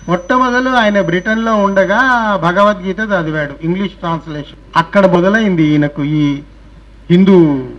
మొట్టమొదలు ఆయన బ్రిటన్ లో ఉండగా భగవద్గీత చదివాడు ఇంగ్లీష్ ట్రాన్స్లేషన్ అక్కడ మొదలైంది ఈయనకు ఈ హిందూ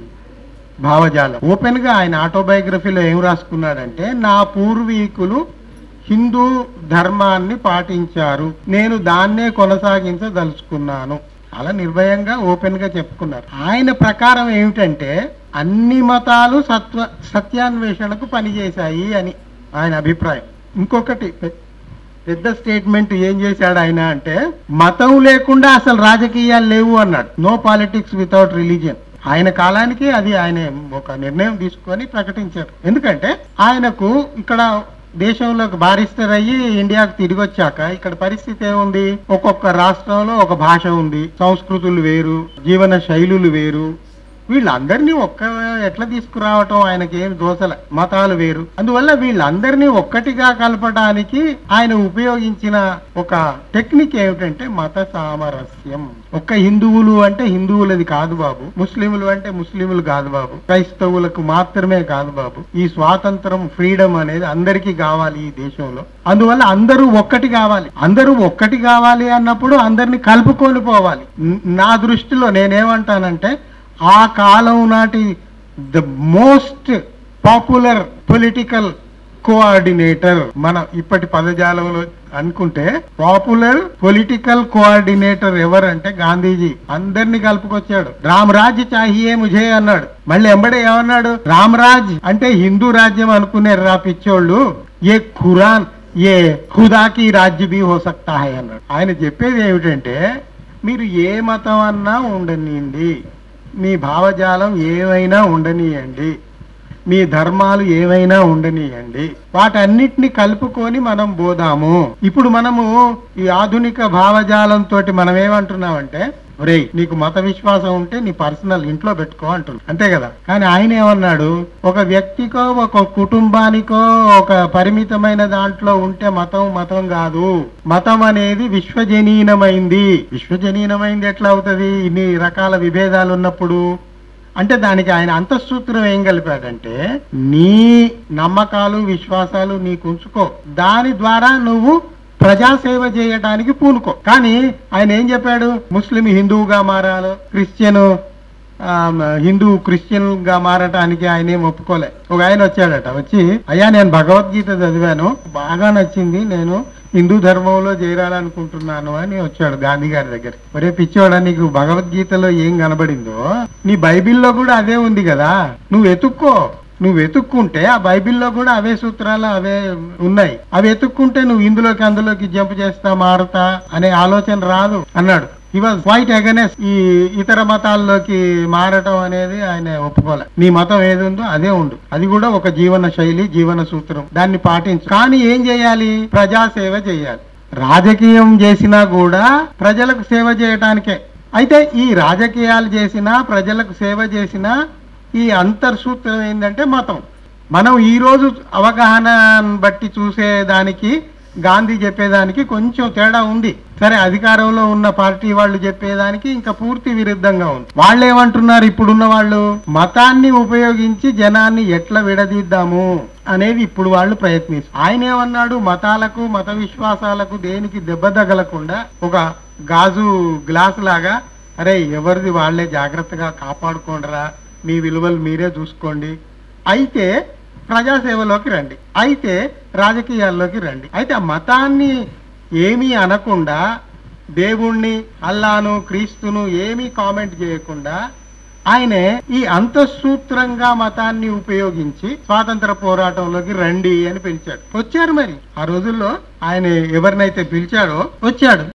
భావజాలం ఓపెన్ గా ఆయన ఆటోబయోగ్రఫీలో ఏం రాసుకున్నాడంటే నా పూర్వీకులు హిందూ ధర్మాన్ని పాటించారు నేను దాన్నే కొనసాగించదలుచుకున్నాను అలా నిర్భయంగా ఓపెన్ గా చెప్పుకున్నారు ఆయన ప్రకారం ఏమిటంటే అన్ని మతాలు సత్వ సత్యాన్వేషణకు పనిచేశాయి అని ఆయన అభిప్రాయం ఇంకొకటి పె- పెద్ద స్టేట్మెంట్ ఏం చేశాడు ఆయన అంటే మతం లేకుండా అసలు రాజకీయాలు లేవు అన్నాడు నో పాలిటిక్స్ వితౌట్ రిలీజియన్ ఆయన కాలానికి అది ఆయన ఒక నిర్ణయం తీసుకొని ప్రకటించారు ఎందుకంటే ఆయనకు ఇక్కడ దేశంలోకి బారిస్టర్ అయ్యి ఇండియాకు తిరిగి వచ్చాక ఇక్కడ పరిస్థితి ఏముంది ఒక్కొక్క రాష్ట్రంలో ఒక భాష ఉంది సంస్కృతులు వేరు జీవన శైలులు వేరు వీళ్ళందరినీ ఒక్క ఎట్లా తీసుకురావటం ఆయనకి ఏం దోసల మతాలు వేరు అందువల్ల వీళ్ళందరినీ ఒక్కటిగా కలపడానికి ఆయన ఉపయోగించిన ఒక టెక్నిక్ ఏమిటంటే మత సామరస్యం ఒక్క హిందువులు అంటే హిందువులది కాదు బాబు ముస్లింలు అంటే ముస్లింలు కాదు బాబు క్రైస్తవులకు మాత్రమే కాదు బాబు ఈ స్వాతంత్రం ఫ్రీడమ్ అనేది అందరికీ కావాలి ఈ దేశంలో అందువల్ల అందరూ ఒక్కటి కావాలి అందరూ ఒక్కటి కావాలి అన్నప్పుడు అందరిని కలుపుకొని పోవాలి న- నా దృష్టిలో నేనేమంటానంటే ఆ కాలం నాటి the most popular political coordinator మన ఇప్పటి పదజాలంలో అనుకుంటే పాపులర్ పొలిటికల్ కోఆర్డినేటర్ ఎవరంటే గాంధీజీ అందరిని కలుపుకొచ్చాడు రామరాజ్ చాహియే ముజే అన్నాడు మళ్ళీ ఎంబడే ఏమన్నాడు రామరాజ్ అంటే హిందూ రాజ్యం అనుకునే రా పిచ్చోళ్ళు ఏ ఖురాన్ ఏ ఖుదాకి రాజ్య బి హో సక్తా హై అన్నాడు ఆయన చెప్పేది ఏమిటంటే మీరు ఏ మతం అన్నా ఉండనియండి మీ భావజాలం ఏమైనా ఉండనియండి మీ ధర్మాలు ఏమైనా ఉండనియండి వాటన్నిటిని కలుపుకొని మనం పోదాము ఇప్పుడు మనము ఈ ఆధునిక భావజాలంతో మనం ఏమంటున్నామంటే ఒరేయ్ నీకు మత విశ్వాసం ఉంటే నీ పర్సనల్ ఇంట్లో పెట్టుకో అంటున్నా అంతే కదా కానీ ఆయన ఏమన్నాడు ఒక వ్యక్తికో ఒక కుటుంబానికో ఒక పరిమితమైన దాంట్లో ఉంటే మతం మతం కాదు మతం అనేది విశ్వజనీనమైంది విశ్వజనీనమైంది ఎట్లా అవుతుంది ఇన్ని రకాల విభేదాలు ఉన్నప్పుడు అంటే దానికి ఆయన అంతఃసూత్రం ఏం కలిపాడంటే నీ నమ్మకాలు విశ్వాసాలు నీకు ఉంచుకో దాని ద్వారా నువ్వు ప్రజాసేవ చేయడానికి పూనుకో కానీ ఆయన ఏం చెప్పాడు ముస్లిం హిందువుగా మారాలి క్రిస్టియన్ ఆ, హిందూ క్రిస్టియన్ గా మారటానికి ఆయన ఏం ఒప్పుకోలే ఒక ఆయన వచ్చాడట వచ్చి అయ్యా నేను భగవద్గీత చదివాను బాగా నచ్చింది నేను హిందూ ధర్మంలో చేరాలనుకుంటున్నాను అని వచ్చాడు గాంధీ గారి దగ్గర ఒరే పిచ్చోడా నీకు భగవద్గీతలో ఏం కనబడిందో నీ బైబిల్లో కూడా అదే ఉంది కదా నువ్వు ఎతుక్కో నువ్వు వెతుక్కుంటే ఆ బైబిల్లో కూడా అవే సూత్రాలు అవే ఉన్నాయి అవి వెతుక్కుంటే నువ్వు ఇందులోకి అందులోకి జంప్ చేస్తా మారుతా అనే ఆలోచన రాదు అన్నాడు ఈ వాజ్ క్వైట్ అగనెస్ ఈ ఇతర మతాల్లోకి మారటం అనేది ఆయన ఒప్పుకోలే నీ మతం ఏది ఉందో అదే ఉండు అది కూడా ఒక జీవన శైలి జీవన సూత్రం దాన్ని పాటించు కానీ ఏం చేయాలి ప్రజాసేవ చేయాలి రాజకీయం చేసినా కూడా ప్రజలకు సేవ చేయటానికే అయితే ఈ రాజకీయాలు చేసినా ప్రజలకు సేవ చేసినా ఈ అంతర్సూత్రం ఏంటంటే మతం మనం ఈ రోజు అవగాహన బట్టి చూసేదానికి గాంధీ చెప్పేదానికి కొంచెం తేడా ఉంది సరే అధికారంలో ఉన్న పార్టీ వాళ్ళు చెప్పేదానికి ఇంకా పూర్తి విరుద్ధంగా ఉంది వాళ్ళు ఏమంటున్నారు ఇప్పుడున్న వాళ్ళు మతాన్ని ఉపయోగించి జనాన్ని ఎట్లా విడదీద్దాము అనేది ఇప్పుడు వాళ్ళు ప్రయత్నిస్తారు ఆయన ఏమన్నాడు మతాలకు మత విశ్వాసాలకు దేనికి దెబ్బ తగలకుండా ఒక గాజు గ్లాస్ లాగా అరే ఎవరిది వాళ్ళే జాగ్రత్తగా కాపాడుకోండిరా మీ విలువలు మీరే చూసుకోండి అయితే ప్రజాసేవలోకి రండి అయితే రాజకీయాల్లోకి రండి అయితే ఆ మతాన్ని ఏమీ అనకుండా దేవుణ్ణి అల్లాను క్రీస్తును ఏమీ కామెంట్ చేయకుండా ఆయనే ఈ అంతఃసూత్రంగా మతాన్ని ఉపయోగించి స్వాతంత్ర పోరాటంలోకి రండి అని పిలిచాడు వచ్చారు మరి ఆ రోజుల్లో ఆయన ఎవరినైతే పిలిచాడో వచ్చాడు